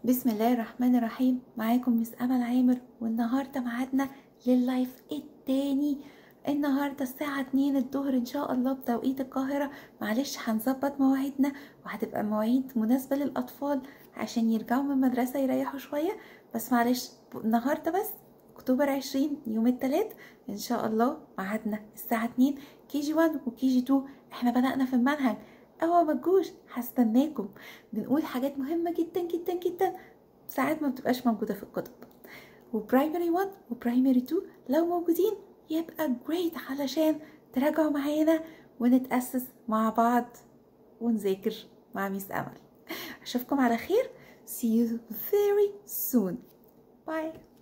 بسم الله الرحمن الرحيم معاكم مس امل عامر والنهارده ميعادنا لللايف التاني النهارده الساعة 2 الظهر ان شاء الله بتوقيت القاهرة معلش هنظبط مواعيدنا وهتبقى مواعيد مناسبة للاطفال عشان يرجعوا من المدرسة يريحوا شوية بس معلش النهارده بس اكتوبر 20 يوم الثلاث ان شاء الله ميعادنا الساعة 2 كي جي 1 وكي جي 2 احنا بدأنا في المنهج اوعى ما تجوش هستناكم بنقول حاجات مهمه جدا جدا جدا ساعات ما بتبقاش موجوده في الكتب وبرايمري 1 وبرايمري 2 لو موجودين يبقى جريت علشان تراجعوا معانا ونتأسس مع بعض ونذاكر مع ميس أمل أشوفكم على خير see you very soon bye